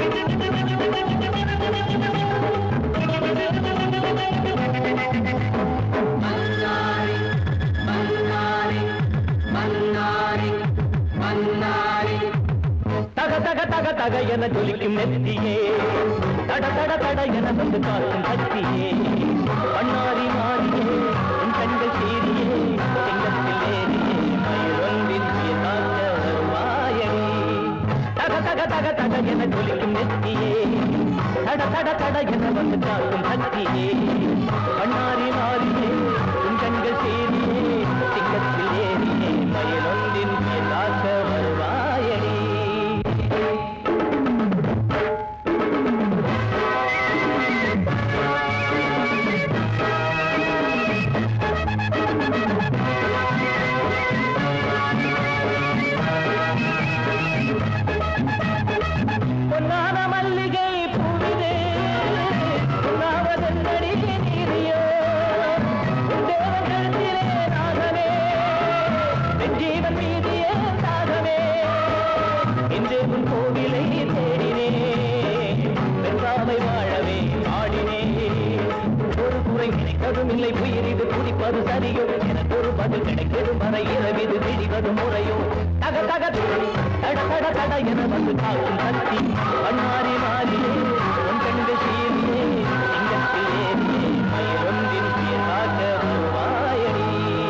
தக தக தக தக என ஜொலிக்கும் நெத்தியே தட தட தட என வந்து காக்கும் கத்தியே பண்ணாரி மாறியே உன் கண்கள் சீரியே சிங்கத்தில் ஏறியே மயிலொன்றின் சுயதாக்க வருவாயடி தக தக தக தக என ஜொலிக்கும் நெத்தியே தட தட தட என வந்து காக்கும் கத்தியே பண்ணாரி மாறியே உன் கண்கள் சீரியே சிங்கத்தில் ஏறியே மயிலொன்றின் சுயதாக்க வருவாயடி பொன்னான மல்லிகை பூவிதே பொன்னாவதென்னடி நீரியோ தேவன் கழுத்திலே நாகமே என் ஜீவன் மீதியே தாகமே இன்று உன் கோவிலை தேடினே பெருசாமை வாழவே ஆடினே ஒரு குறை கிடைக்கதும் இல்லை உயிரிது குடிப்பது சரியோ எனக்கு ஒரு பதில் கிடைக்கதும் வரை இரவிது விடிவது முறையோ தக தக தட தட தட என வந்து காக்கும் சக்தி பண்ணாரி மாறியே உன் கண்டு சீரியே சிங்கத்தில் ஏறியே மயிலொன்றின் காக்க வருவாயடி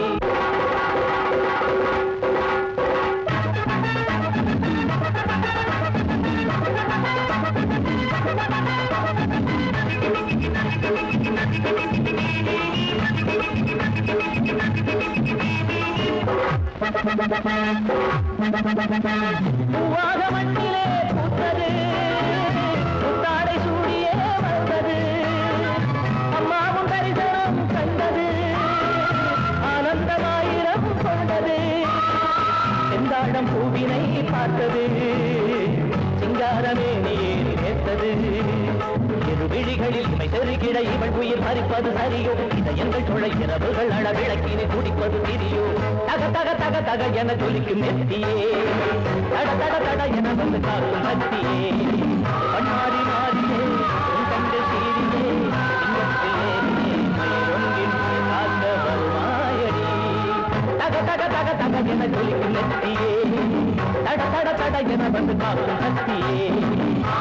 பூவாக மண்ணிலே பூத்தது புத்தாடை சூடியே வந்தது அம்மாவும் தரிசனம் கண்டது ஆனந்தமாயிரம் கொண்டது செந்தாழம் பூவினை பார்த்தது சிங்காரமே நீர் நேர்த்தது இரு விழிகளில் இமை செருகிட இவள் உயிர் பறிப்பது சரியோ இதயங்கள் துளை இரவுகள் அளவிளக்கினை குடிப்பது திரியோ தக தக தக தக என ஜொலிக்கும் நெத்தியே தட தட தட என வந்து காக்கும் கத்தியே பண்ணாரி மாறியே உன் கண்டு சீரியே சிங்கத்தில் ஏறியே மயிலொன்றின் காக்க வருவாயடி தக தக தக தக என ஜொலிக்கும் நெத்தியே தட தட தட என வந்து காக்கும் கத்தியே